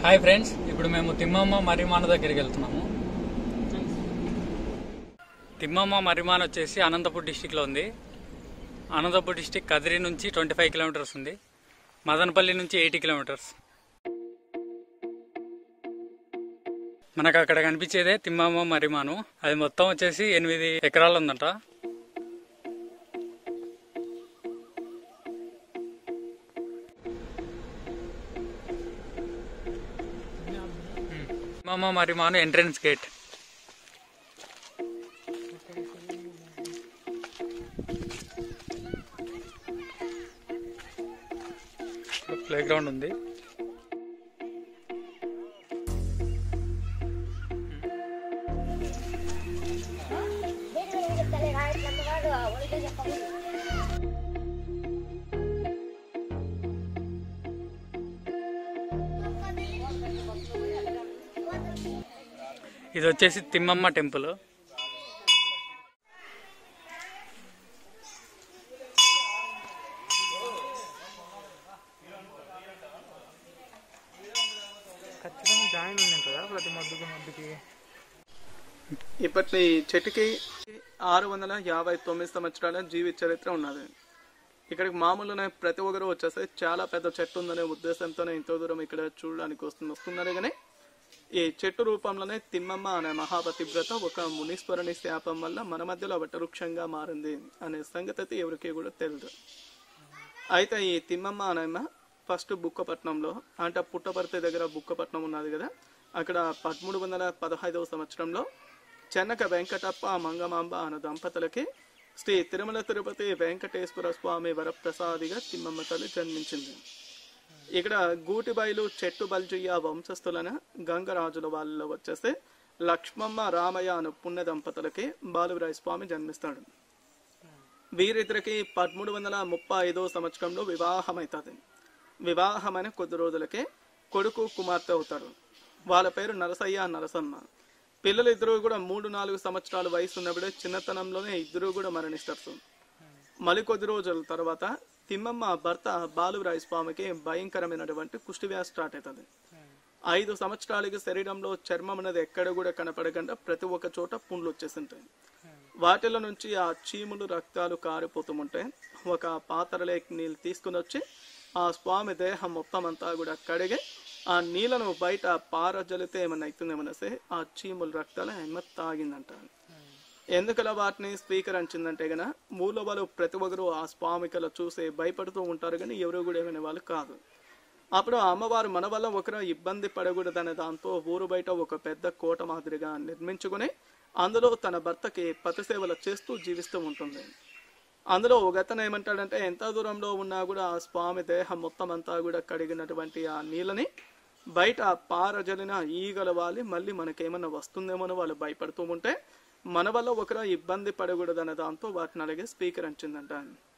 hi friends ఇప్పుడు మేము తిమ్మమ్మ మరిమాన దగ్గరికి వెళ్తున్నాము తిమ్మమ్మ మరిమాన వచ్చేసి అనంతపూర్ డిస్టిక్లో ఉంది అనంతపూర్ డిస్టిక్ కదిరి నుంచి ట్వంటీ ఫైవ్ కిలోమీటర్స్ ఉంది మదనపల్లి నుంచి ఎయిటీ కిలోమీటర్స్ మనకు అక్కడ కనిపించేదే తిమ్మమ్మ మరిమాను అది మొత్తం వచ్చేసి ఎనిమిది ఎకరాలు ఉందంట Thimmamma Marrimanu entrance gate play ground ఉంది ఇది వచ్చేసి తిమ్మమ్మ టెంపుల్ ఖచ్చితంగా జాయిన్ ఉంది కదా ప్రతి మద్దుకి మద్దుకి ఇప్పటి చెట్టుకి ఆరు వందల యాభై తొమ్మిది సంవత్సరాల జీవిత చరిత్ర ఉన్నది ఇక్కడికి మామూలుగా ప్రతి ఒక్కరు వచ్చేస్తే చాలా పెద్ద చెట్టు ఉందనే ఉద్దేశంతోనే ఇంత దూరం ఇక్కడ చూడడానికి వస్తుంది వస్తున్నారు కానీ ఈ చెట్టు రూపంలోనే తిమ్మమ్మ అనే మహాపతివ్రత ఒక మునీశ్వరుని శాపం వల్ల మన మధ్యలో వటవృక్షంగా మారింది అనే సంగతి అయితే ఎవరికి కూడా తెలియదు అయితే ఈ తిమ్మమ్మ అనేమ ఫస్ట్ బుక్కపట్నంలో అంటే పుట్టపర్తి దగ్గర బుక్కపట్నం ఉన్నది కదా అక్కడ పదమూడు వందల పదహైదవ సంవత్సరంలో చెన్నక వెంకటప్ప మంగమాంబ అనే దంపతులకి శ్రీ తిరుమల తిరుపతి వెంకటేశ్వర స్వామి వరప్రసాదిగా తిమ్మమ్మ తల్లి జన్మించింది ఇక్కడ గూటిబైలు చెట్టు బల్జుయ్య వంశస్థులన గంగరాజుల వాళ్ళలో వచ్చేస్తే లక్ష్మమ్మ రామయ్య అను పుణ్య దంపతులకి బాలురాయ స్వామి జన్మిస్తాడు వీరిద్దరికి పదమూడు వందల ముప్పై ఐదో సంవత్సరంలో వివాహం అవుతుంది వివాహమైన కొద్ది రోజులకే కొడుకు కుమార్తె అవుతారు వాళ్ళ పేరు నరసయ్య నరసమ్మ పిల్లలు ఇద్దరు కూడా మూడు నాలుగు సంవత్సరాల వయసు ఉన్నప్పుడే చిన్నతనంలోనే ఇద్దరు కూడా మరణిస్తారు మళ్ళీ కొద్ది రోజుల తర్వాత తిమ్మమ్మ భర్త బాలురాయ స్వామికి భయంకరమైనటువంటి కుష్టివ్యాధి స్టార్ట్ అవుతుంది ఐదు సంవత్సరాలకి శరీరంలో చర్మం అనేది ఎక్కడ కూడా కనపడకుండా ప్రతి ఒక్క చోట పుండ్లు వచ్చేసింటాయి వాటిలో నుంచి ఆ చీములు రక్తాలు కారిపోతూ ఉంటాయి ఒక పాత్రలోకి నీళ్ళు తీసుకుని వచ్చి ఆ స్వామి దేహం మొత్తం అంతా కూడా కడిగి ఆ నీళ్ళను బయట పారజలితే ఏమన్నా అవుతుందేమనేసి ఆ చీములు రక్తాలు ఏమో తాగిందంట ఎందుకలా వాటిని స్వీకరించిందంటే గన మూల వాళ్ళు ప్రతి ఒక్కరు ఆ స్వామికల చూసి భయపడుతూ ఉంటారు కానీ ఎవరు కూడా ఏమైనా వాళ్ళు కాదు అప్పుడు ఆ అమ్మవారు మన వల్ల ఒకరు ఇబ్బంది పడకూడదనే దాంతో ఊరు బయట ఒక పెద్ద కోట మాదిరిగా నిర్మించుకుని అందులో తన భర్తకి పతి సేవలు చేస్తూ జీవిస్తూ ఉంటుంది అందులో ఒక అతను ఏమంటాడంటే ఎంత దూరంలో ఉన్నా కూడా ఆ స్వామి దేహం మొత్తం అంతా కూడా కడిగినటువంటి ఆ నీళ్ళని బయట పారజలిన ఈగల వాలి మళ్ళీ మనకేమన్నా వస్తుందేమో వాళ్ళు భయపడుతూ ఉంటే మన వల్ల ఒకరు ఇబ్బంది పడకూడదనే దాంతో వాటిని అలాగే స్పీకర్ అంచిందంట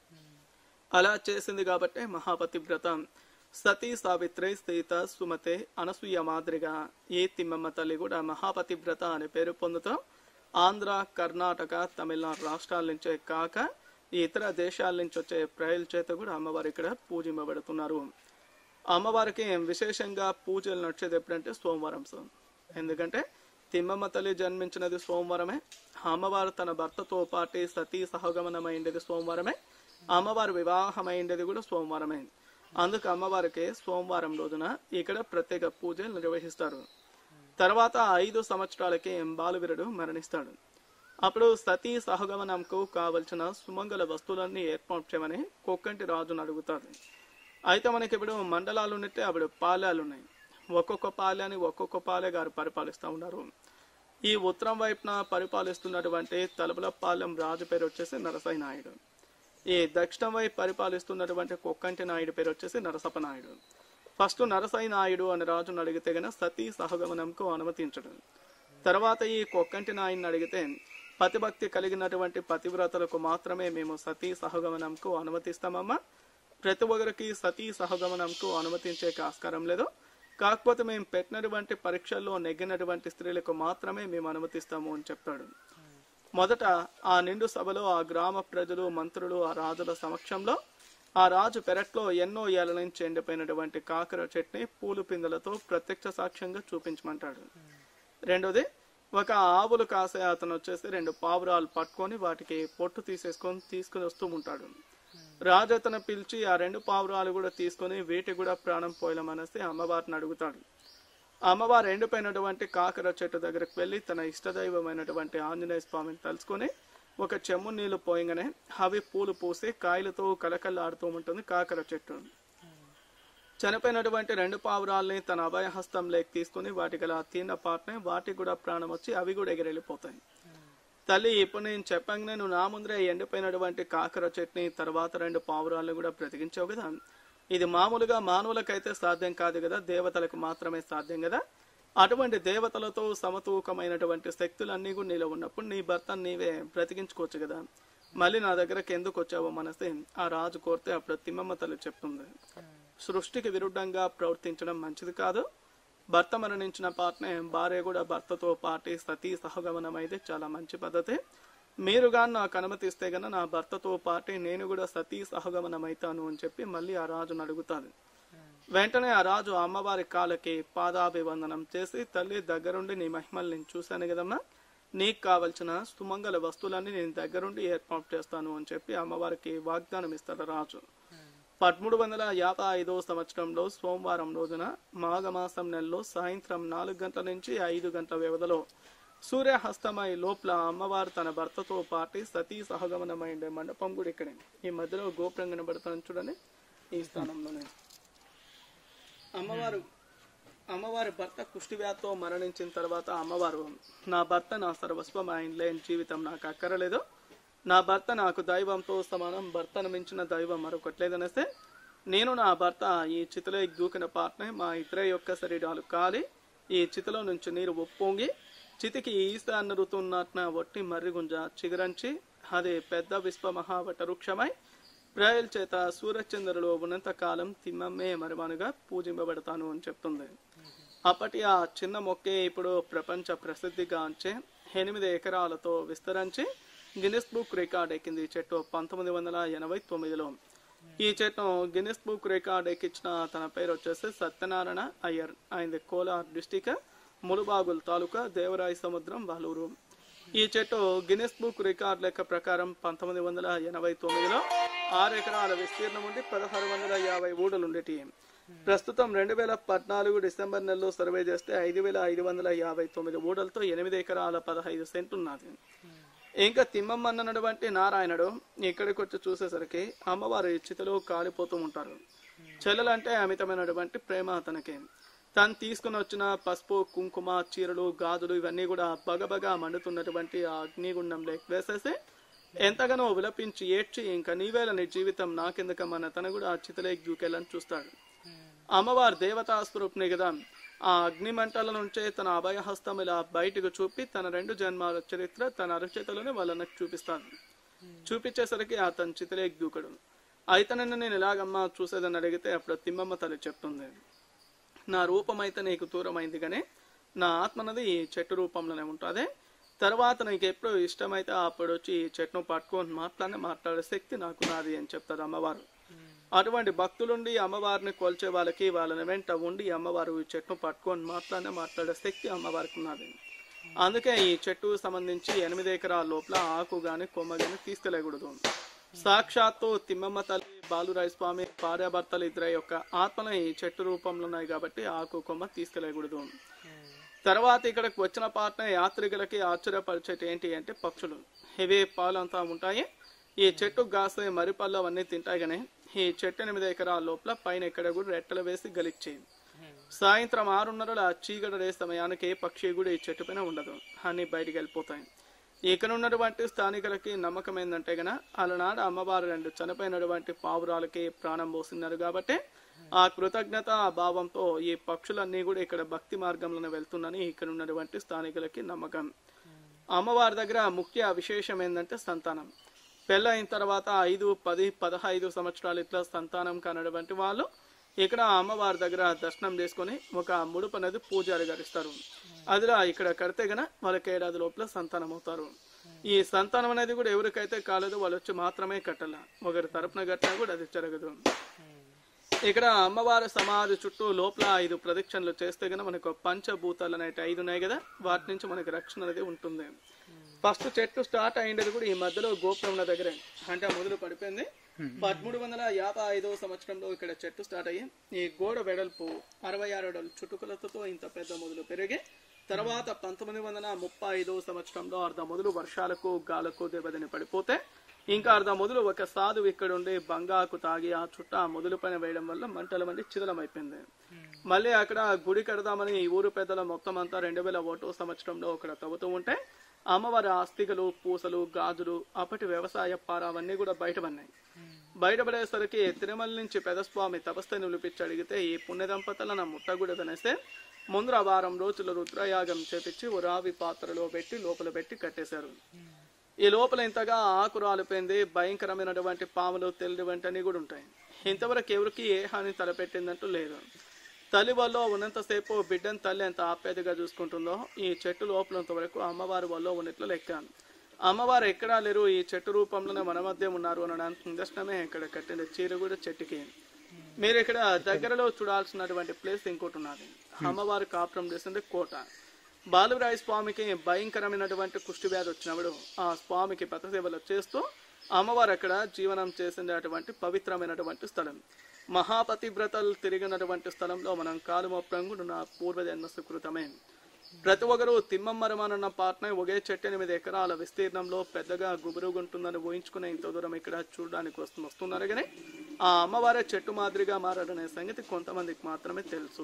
అలా చేసింది కాబట్టి మహాపతివ్రత సతీ సావిత్రి సీత సుమతే అనసూయ మాదిరిగా ఈ తిమ్మమ్మ తల్లి కూడా మహాపతివ్రత అనే పేరు పొందుతూ ఆంధ్ర కర్ణాటక తమిళనాడు రాష్ట్రాల నుంచే కాక ఇతర దేశాల నుంచి వచ్చే ప్రజల చేత కూడా అమ్మవారు ఇక్కడ పూజింపబడుతున్నారు అమ్మవారికి విశేషంగా పూజలు నడిచేది ఎప్పుడంటే సోమవారం సార్ ఎందుకంటే తిమ్మమ్మ తల్లి జన్మించినది సోమవారమే అమ్మవారు తన భర్తతో పాటి సతీ సహగమనమైండేది సోమవారమే అమ్మవారు వివాహమైండేది కూడా సోమవారమే అందుకు అమ్మవారికి సోమవారం రోజున ఇక్కడ ప్రత్యేక పూజలు నిర్వహిస్తారు తర్వాత ఐదు సంవత్సరాలకి బాలువీరుడు మరణిస్తాడు అప్పుడు సతీ సహగమనంకు కావలసిన సుమంగళ వస్తువులన్నీ ఏర్పాటు చేయమని కొక్కంటి రాజును అడుగుతాడు అయితే మనకి ఇప్పుడు మండలాలు ఉన్నట్టే అప్పుడు పాలెలు ఉన్నాయి ఒక్కొక్క పాలెని ఒక్కొక్క పాలె గారు పరిపాలిస్తూ ఉన్నారు ఈ ఉత్తరం వైపున పరిపాలిస్తున్నటువంటి తలపలపాలెం రాజు పేరు వచ్చేసి నరసయ్య నాయుడు ఈ దక్షిణం వైపు పరిపాలిస్తున్నటువంటి కొక్కంటి నాయుడు పేరు వచ్చేసి నరసప్ప నాయుడు ఫస్ట్ నరసయ్య నాయుడు అని రాజును అడిగితే గన సతీ సహగమనంకు అనుమతించడు తర్వాత ఈ కొక్కంటి నాయుడిని అడిగితే పతిభక్తి కలిగినటువంటి పతివ్రతలకు మాత్రమే మేము సతీ సహగమనంకు అనుమతిస్తామమ్మా ప్రతి ఒక్కరికి సతీ సహగమనంకు అనుమతించే ఆస్కారం లేదు కాకపోతే మేము పెట్టినటువంటి పరీక్షల్లో నెగ్గినటువంటి స్త్రీలకు మాత్రమే మేము అనుమతిస్తాము అని చెప్తాడు మొదట ఆ నిండు సభలో ఆ గ్రామ ప్రజలు మంత్రులు ఆ రాజుల సమక్షంలో ఆ రాజు పెరట్లో ఎన్నో ఏళ్ల నుంచి ఎండిపోయినటువంటి కాకర చెట్ని పూలు పిందెలతో ప్రత్యక్ష సాక్ష్యంగా చూపించమంటాడు రెండోది ఒక ఆవులు కాసే అతను వచ్చేసి రెండు పావురాలు పట్టుకొని వాటికి పొట్టు తీసేసుకొని తీసుకుని వస్తూ ఉంటాడు రాజు అతను పిలిచి ఆ రెండు పావురాలు కూడా తీసుకొని వీటికి కూడా ప్రాణం పోయలమనేసి అమ్మవారిని అడుగుతాడు అమ్మవారు ఎండిపోయినటువంటి కాకర చెట్టు దగ్గరకు వెళ్ళి తన ఇష్టదైవమైనటువంటి ఆంజనేయ స్వామిని తలుచుకొని ఒక చెమ్ము నీళ్లు పోయంగానే అవి పూలు పూసి కాయలతో కలకల్లాడుతూ ఉంటుంది కాకర చెట్టు చనిపోయినటువంటి రెండు పావురాల్ని తన అభయహస్తంలోకి తీసుకుని వాటికి అలా తిన్న పాటనే వాటికి కూడా ప్రాణం వచ్చి అవి కూడా ఎగిరెళ్ళిపోతాయి తల్లి ఇప్పుడు నేను చెప్పంగానే నువ్వు నా ముందరే ఎండిపోయినటువంటి కాకర చెట్ని తర్వాత రెండు పావురాలను కూడా బ్రతికించావు కదా ఇది మామూలుగా మానవులకైతే సాధ్యం కాదు కదా దేవతలకు మాత్రమే సాధ్యం కదా అటువంటి దేవతలతో సమతూకమైనటువంటి శక్తులన్నీ కూడా నీలో ఉన్నప్పుడు నీ భర్త నీవే బ్రతికించుకోవచ్చు కదా మళ్ళీ నా దగ్గరకు ఎందుకు వచ్చావో మనసి ఆ రాజు కోరితే అప్పుడు తిమ్మమ్మ తల్లి చెప్తుంది సృష్టికి విరుద్ధంగా ప్రవర్తించడం మంచిది కాదు భర్త మరణించిన పాటనే భార్య కూడా భర్తతో పాటి సతీ సహగమనం అయితే చాలా మంచి పద్ధతి మీరుగా నాకు అనుమతిస్తే గన నా భర్తతో పాటి నేను కూడా సతీ సహగమనం అవుతాను అని చెప్పి మళ్ళీ ఆ రాజును అడుగుతాను వెంటనే ఆ రాజు ఆ అమ్మవారి కాళ్ళకి పాదాభివందనం చేసి తల్లి దగ్గరుండి నీ మహిమల్ని నేను చూశాను కదమ్మా నీకు కావలసిన సుమంగళ వస్తువులన్నీ నేను దగ్గరుండి ఏర్పాటు చేస్తాను అని చెప్పి అమ్మవారికి వాగ్దానం ఇస్తాడు రాజు పదమూడు వందల యాభై ఐదో సంవత్సరంలో సోమవారం రోజున మాఘమాసం నెలలో సాయంత్రం నాలుగు గంటల నుంచి ఐదు గంటల వ్యవధిలో సూర్యహస్తమై లోపల అమ్మవారు తన భర్తతో పాటి సతీ సహగమనమైన మండపం కూడా ఇక్కడే ఈ మధ్యలో గోపురం కనబడతాను చూడండి ఈ స్థానంలోనే అమ్మవారు అమ్మవారి భర్త కుష్టివ్యాధితో మరణించిన తర్వాత అమ్మవారు నా భర్త నా సర్వస్వం ఆయన లేని జీవితం నాకు అక్కరలేదు నా భర్త నాకు దైవంతో సమానం భర్తను మించిన దైవం మరొకట్లేదనేస్తే నేను నా భర్త ఈ చితిలో దూకిన పాటనే మా ఇద్దరి యొక్క శరీరాలు కాలి ఈ చితిలో నుంచి నీరు ఉప్పొంగి చితికి ఈశాన్య ఋతున్నట్న ఒట్టి మర్రిగుంజ చిగురంచి అది పెద్ద విశ్వ మహావట వృక్షమై ప్రయల్ చేత సూర్యచంద్రులు ఉన్నంత కాలం తిమ్మమ్మే మరిమానుగా పూజింపబడతాను అని చెప్తుంది అప్పటి ఆ చిన్న మొక్కే ఇప్పుడు ప్రపంచ ప్రసిద్ధిగాంచే ఎనిమిది ఎకరాలతో విస్తరించి గిన్నిస్ బుక్ రికార్డ్ ఎక్కింది ఈ చెట్టు పంతొమ్మిది వందల ఎనభై తొమ్మిదిలో ఈ చెట్టు గిన్నిస్ బుక్ రికార్డ్ ఎక్కించిన తన పేరు వచ్చేసి సత్యనారాయణ అయ్యర్ ఆయనది కోలార్ డిస్టిక్ ములుబాగుల్ తాలూకా దేవరాయ సముద్రం వాలూరు ఈ చెట్టు గిన్నిస్ బుక్ రికార్డ్ లెక్క ప్రకారం పంతొమ్మిది వందల ఎనభై తొమ్మిదిలో ఆరు ఎకరాల విస్తీర్ణం ఉండి పదహారు వందల యాభై ఊడలు ఉండేటి ప్రస్తుతం రెండు వేల పద్నాలుగు డిసెంబర్ నెలలో సర్వే చేస్తే ఐదు వేల ఐదు వందల యాభై తొమ్మిది ఊడలతో ఎనిమిది ఎకరాల పదహైదు సెంట్లు ఉన్నది ఇంకా తిమ్మమ్మ అన్నటువంటి నారాయణుడు ఇక్కడికి వచ్చి చూసేసరికి అమ్మవారి చితిలో కాలిపోతూ ఉంటారు చెల్లెలంటే అమితమైనటువంటి ప్రేమ అతనికి తను తీసుకుని వచ్చిన పసుపు కుంకుమ చీరలు గాజులు ఇవన్నీ కూడా బగబగా మండుతున్నటువంటి ఆ అగ్నిగుండంలో వేసేసి ఎంతగానో విలపించి ఏడ్చి ఇంకా నీవేళ నీ జీవితం నాకెందుకమ్మన్న తను కూడా ఆ చితలేకి దూకేళ్ళని చూస్తాడు అమ్మవారు దేవతా స్వరూపిణి కదా ఆ అగ్ని మంటల నుంచే తన అభయహస్తం ఇలా బయటకు చూపి తన రెండు జన్మాల చరిత్ర తన అరచేతలోనే వాళ్ళకి చూపిస్తాను చూపించేసరికి అతను చితలేకి దూకడు అయితే నిన్ను నేను ఎలాగమ్మా చూసేదని అడిగితే అప్పుడు తిమ్మమ్మ తల్లి చెప్తుంది నా రూపం అయితే నీకు దూరమైంది కానీ నా ఆత్మ అన్నది ఈ చెట్టు రూపంలోనే ఉంటుంది తర్వాత నీకు ఎప్పుడు ఇష్టమైతే అప్పుడు వచ్చి ఈ చెట్టును పట్టుకొని మాట్లాడి మాట్లాడే శక్తి నాకు నాది అని చెప్తారు అమ్మవారు అటువంటి భక్తులుండి అమ్మవారిని కొల్చే వాళ్ళకి వాళ్ళని వెంట ఉండి అమ్మవారు ఈ చెట్టును పట్టుకొని మాట్లాడిన మాట్లాడే శక్తి అమ్మవారికి ఉన్నది అందుకే ఈ చెట్టు సంబంధించి ఎనిమిది ఎకరాల లోపల ఆకు గాని కొమ్మ గాని తీసుకెళ్ళకూడదు సాక్షాత్తు తిమ్మమ్మ తల్లి బాలురాయ స్వామి భార్యాభర్తలు ఇద్దరి యొక్క ఆత్మలు ఈ చెట్టు రూపంలో ఉన్నాయి కాబట్టి ఆకు కొమ్మ తీసుకెళ్ళకూడదు తర్వాత ఇక్కడికి వచ్చిన పాటన యాత్రికులకి ఆశ్చర్యపరిచేటి ఏంటి అంటే పక్షులు ఇవి పాలంతా ఉంటాయి ఈ చెట్టు గాసే మరిపళ్ళు అవన్నీ తింటాయి కానీ ఈ చెట్టు ఎనిమిది ఎకరాల లోపల పైన ఎక్కడ కూడా రెట్టలు వేసి గలిచ్చేయి సాయంత్రం ఆరున్నరల చీకటి రే సమయానికి ఏ పక్షి కూడా ఈ చెట్టు పైన ఉండదు అన్ని బయటికి వెళ్ళిపోతాయి ఇక్కడ ఉన్నటువంటి స్థానికులకి నమ్మకం ఏంటంటే గన అలనాడు అమ్మవారు రెండు చనిపోయినటువంటి పావురాలకి ప్రాణం పోస్తున్నారు కాబట్టి ఆ కృతజ్ఞత ఆ భావంతో ఈ పక్షులన్నీ కూడా ఇక్కడ భక్తి మార్గంలోనే వెళ్తుందని ఇక్కడ ఉన్నటువంటి స్థానికులకి నమ్మకం అమ్మవారి దగ్గర ముఖ్య విశేషం ఏంటంటే సంతానం పెళ్ళైన తర్వాత ఐదు పది పదహైదు సంవత్సరాలు ఇట్లా సంతానం కానటువంటి వాళ్ళు ఇక్కడ అమ్మవారి దగ్గర దర్శనం చేసుకొని ఒక ముడుపు అనేది పూజారి గారు ఇస్తారు అదిలా ఇక్కడ కడితే గన వాళ్ళకి ఏడాది లోపల సంతానం అవుతారు ఈ సంతానం అనేది కూడా ఎవరికైతే కాలేదో వాళ్ళు వచ్చి మాత్రమే కట్టాల ఒకరి తరపున కట్టినా కూడా అది జరగదు ఇక్కడ అమ్మవారి సమాధి చుట్టూ లోపల ఐదు ప్రదక్షిణలు చేస్తే గనక మనకు పంచభూతాలు అనేవి ఐదు ఉన్నాయి కదా వాటి నుంచి మనకి రక్షణ అనేది ఉంటుంది ఫస్ట్ చెట్టు స్టార్ట్ అయ్యిండేది కూడా ఈ మధ్యలో గోపురం దగ్గరే అంటే ఆ మొదలు పడిపోయింది పదమూడు వందల యాభై ఐదవ సంవత్సరంలో ఇక్కడ చెట్టు స్టార్ట్ అయ్యి ఈ గోడ వెడల్పు అరవై ఆరు అడుగులు చుట్టుకొలతతో ఇంత పెద్ద మొదలు పెరిగి తర్వాత పంతొమ్మిది వందల ముప్పై ఐదవ సంవత్సరంలో అర్ధ మొదలు వర్షాలకు గాలకు దెబ్బతిని పడిపోతే ఇంకా అర్ధ మొదలు ఒక సాధువు ఇక్కడ ఉండి బంగాకు తాగి ఆ చుట్ట ఆ మొదలు పైన వేయడం వల్ల మంటల మంది చిదలమైపోయింది మళ్ళీ అక్కడ గుడి కడదామని ఈ ఊరు పెద్దల మొత్తం అంతా రెండు వేల ఒకటో సంవత్సరంలో అక్కడ తవ్వుతూ ఉంటే అమ్మవారి ఆస్తికలు పూసలు గాజులు అప్పటి వ్యవసాయ పార అవన్నీ కూడా బయటపడినాయి బయటపడేసరికి తిరుమల నుంచి పెదస్వామి తపస్సు నిలిపించి అడిగితే ఈ పుణ్య దంపతులను ముట్టగుడి వినేస్తే ముందర వారం రోజులు రుద్రయాగం చేపించి ఓ రావి పాత్రలో పెట్టి లోపల పెట్టి కట్టేశారు ఈ లోపల ఇంతగా ఆకు రాలిపోయింది భయంకరమైనటువంటి పాములు తెల్లి వెంటనే కూడా ఉంటాయి ఇంతవరకు ఎవరికి ఏ హాని తలపెట్టిందంటూ లేదు తల్లి వల్ల ఉన్నంతసేపు బిడ్డను తల్లి ఎంత ఆప్యాయతగా చూసుకుంటుందో ఈ చెట్టు లోపలంత వరకు అమ్మవారి వల్ల ఉన్నట్లు లెక్క అమ్మవారు ఎక్కడా లేరు ఈ చెట్టు రూపంలోనే మన మధ్య ఉన్నారు అనడానికి నిదర్శనమే ఇక్కడ కట్టిన చీర కూడా చెట్టుకి మీరు ఇక్కడ దగ్గరలో చూడాల్సినటువంటి ప్లేస్ ఇంకోటి ఉన్నది అమ్మవారు కాపురం చేసింది కోట బాలురాయ స్వామికి భయంకరమైనటువంటి కుష్టి వ్యాధి వచ్చినప్పుడు ఆ స్వామికి పథసేవలు చేస్తూ అమ్మవారు అక్కడ జీవనం చేసినటువంటి పవిత్రమైనటువంటి స్థలం మహాపతివ్రతలు తిరిగినటువంటి స్థలంలో మనం కాలు మొప్పంగుడున్న పూర్వజన్మ సుకృతమే ప్రతి ఒక్కరు తిమ్మమ్మరమానన్న పాటనే ఒకే చెట్టు ఎనిమిది ఎకరాల విస్తీర్ణంలో పెద్దగా గుబురుగుంటుందని ఊహించుకునే ఇంత దూరం ఇక్కడ చూడడానికి వస్తు వస్తున్నారు కానీ ఆ అమ్మవారే చెట్టు మాదిరిగా మారాడనే సంగతి కొంతమందికి మాత్రమే తెలుసు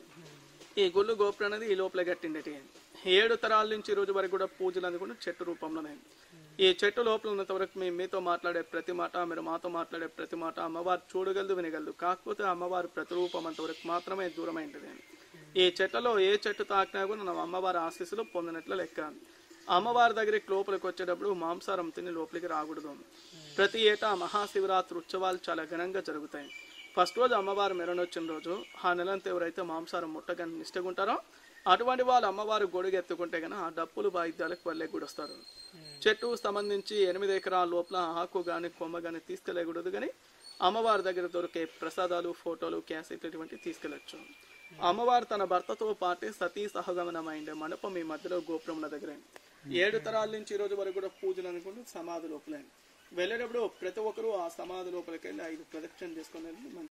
ఈ గుళ్ళు గోపురం అనేది ఈ లోపల కట్టిండేటి ఏడు తరాల నుంచి ఈ రోజు వరకు కూడా పూజలు అనేది కూడా చెట్టు రూపంలోనే ఈ చెట్టు లోపల ఉన్నంత వరకు మేము మీతో మాట్లాడే ప్రతి మాట మీరు మాతో మాట్లాడే ప్రతి మాట అమ్మవారు చూడగలదు వినగలదు కాకపోతే అమ్మవారి ప్రతిరూపం అంతవరకు మాత్రమే దూరమైంది ఈ చెట్లలో ఏ చెట్టు తాకినా కూడా మనం అమ్మవారి ఆశీస్సులు పొందినట్లు లెక్క అమ్మవారి దగ్గరికి లోపలికి వచ్చేటప్పుడు మాంసారం తిని లోపలికి రాకూడదు ప్రతి ఏటా మహాశివరాత్రి ఉత్సవాలు చాలా ఘనంగా జరుగుతాయి ఫస్ట్ రోజు అమ్మవారు మెరణ వచ్చిన రోజు ఆ నెలంతా ఎవరైతే మాంసారం ముట్టగానే నిష్టగుంటారో అటువంటి వాళ్ళు అమ్మవారు గొడుగు ఎత్తుకుంటే గన ఆ డప్పులు వాయిద్యాలకు వాళ్ళే కూడా వస్తారు చెట్టు సంబంధించి ఎనిమిది ఎకరాల లోపల ఆకు గాని కొమ్మ గాని తీసుకెళ్ళకూడదు కానీ అమ్మవారి దగ్గర దొరికే ప్రసాదాలు ఫోటోలు క్యాసెట్ ఇటువంటివి తీసుకెళ్ళచ్చు అమ్మవారు తన భర్తతో పాటే సతీ సహగమనమైండే మండపం ఈ మధ్యలో గోపురముల దగ్గరే ఏడు తరాల నుంచి ఈ రోజు వరకు కూడా పూజలు అనుకుంటూ సమాధి లోపలే వెళ్ళేటప్పుడు ప్రతి ఒక్కరూ ఆ సమాధి లోపలికి వెళ్ళి ఐదు ప్రదక్షిణ చేసుకుని వెళ్ళి మంచి